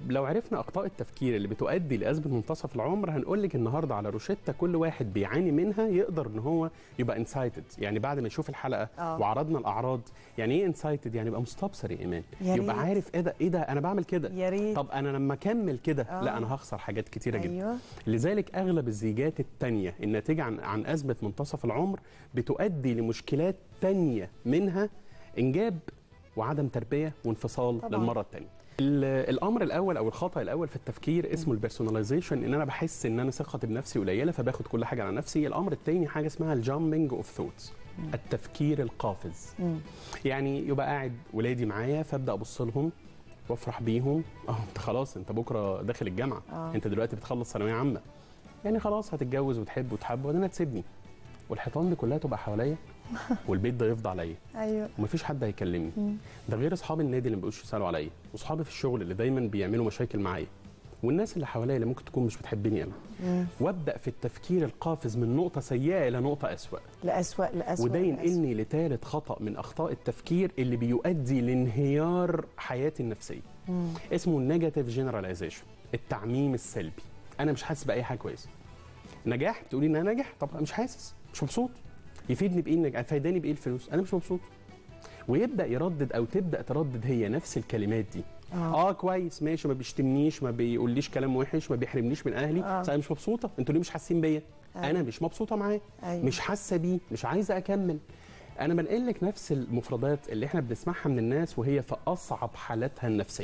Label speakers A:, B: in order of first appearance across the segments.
A: لو عرفنا اخطاء التفكير اللي بتؤدي لازمه منتصف العمر هنقول لك النهارده على روشته كل واحد بيعاني منها يقدر ان هو يبقى انسايتد يعني بعد ما يشوف الحلقه
B: آه.
A: وعرضنا الاعراض يعني ايه انسايتد يعني يبقى مستبصر يا ايمان
B: يا
A: يبقى
B: ريت.
A: عارف ايه ده ايه ده انا بعمل كده
B: يا ريت.
A: طب انا لما اكمل كده
B: آه.
A: لا انا هخسر حاجات كتيره جدا
B: أيوة.
A: لذلك اغلب الزيجات التانية الناتجه عن عن ازمه منتصف العمر بتؤدي لمشكلات تانية منها انجاب وعدم تربيه وانفصال
B: طبعاً.
A: للمره الثانيه الامر الاول او الخطا الاول في التفكير اسمه البيرسوناليزيشن ان انا بحس ان انا ثقتي بنفسي قليله فباخد كل حاجه على نفسي الامر الثاني حاجه اسمها الجامبنج اوف ثوتس التفكير القافز يعني يبقى قاعد ولادي معايا فابدا ابص لهم وافرح بيهم اه انت خلاص انت بكره داخل الجامعه
B: آه.
A: انت دلوقتي بتخلص ثانويه عامه يعني خلاص هتتجوز وتحب وتحب وبعدين هتسيبني والحيطان دي كلها تبقى حواليا والبيت ده يفضى عليا
B: ايوه
A: ومفيش حد هيكلمني ده غير اصحاب النادي اللي ما بيبقوش يسالوا عليا واصحابي في الشغل اللي دايما بيعملوا مشاكل معايا والناس اللي حواليا اللي ممكن تكون مش بتحبني انا وابدا في التفكير القافز من نقطه سيئه الى نقطه اسوا
B: لأسوأ لأسوأ
A: وده
B: لأسوأ.
A: ينقلني لثالث خطا من اخطاء التفكير اللي بيؤدي لانهيار حياتي النفسيه اسمه النيجاتيف جنراليزيشن التعميم السلبي انا مش حاسس باي حاجه كويسه نجاح بتقولي ان انا ناجح طب أنا مش حاسس مش مبسوط يفيدني بايه النجاح فايداني بايه الفلوس انا مش مبسوط ويبدا يردد او تبدا تردد هي نفس الكلمات دي
B: آه.
A: اه, آه كويس ماشي ما بيشتمنيش ما بيقوليش كلام وحش ما بيحرمنيش من اهلي
B: آه.
A: بس انا مش مبسوطه انتوا ليه مش حاسين بيا
B: أيوة.
A: انا مش مبسوطه معاه
B: أيوة.
A: مش حاسه بيه مش عايزه اكمل انا بنقل لك نفس المفردات اللي احنا بنسمعها من الناس وهي في اصعب حالاتها النفسيه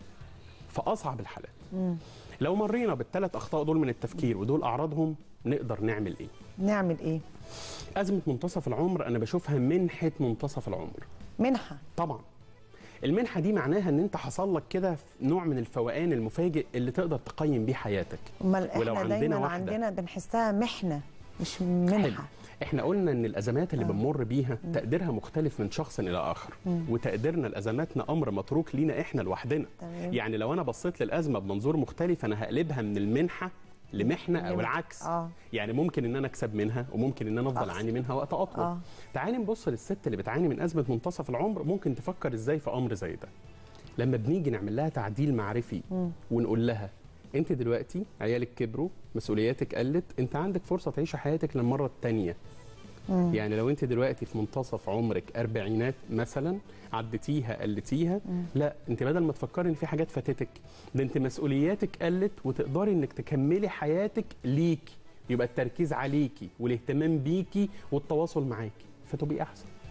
A: في اصعب الحالات لو مرينا بالثلاث اخطاء دول من التفكير ودول اعراضهم نقدر نعمل ايه
B: نعمل ايه
A: ازمه منتصف العمر انا بشوفها منحه منتصف العمر
B: منحه
A: طبعا المنحه دي معناها ان انت حصل لك كده نوع من الفوقان المفاجئ اللي تقدر تقيم بيه حياتك
B: امال
A: ولو
B: احنا
A: عندنا
B: دايما
A: واحدة.
B: عندنا بنحسها محنه مش
A: حلو.
B: منحه
A: احنا قلنا ان الازمات اللي بنمر بيها تقديرها مختلف من شخص الى اخر وتقديرنا لازماتنا امر متروك لينا احنا لوحدنا
B: تمام.
A: يعني لو انا بصيت للازمه بمنظور مختلف انا هقلبها من المنحه لمحنه او
B: لم-
A: العكس
B: آه.
A: يعني ممكن ان انا اكسب منها وممكن ان انا افضل
B: أخسر.
A: اعاني منها وقت اطول
B: آه.
A: تعالي نبص للست اللي بتعاني من ازمه منتصف العمر ممكن تفكر ازاي في امر زي ده لما بنيجي نعمل لها تعديل معرفي ونقول لها انت دلوقتي عيالك كبروا مسؤولياتك قلت انت عندك فرصه تعيشي حياتك للمره الثانيه يعني لو انت دلوقتي في منتصف عمرك اربعينات مثلا عديتيها قلتيها لا انت بدل ما تفكري ان في حاجات فاتتك ده انت مسؤولياتك قلت وتقدري انك تكملي حياتك ليكي يبقى التركيز عليكي والاهتمام بيكي والتواصل معاكي فتبقي احسن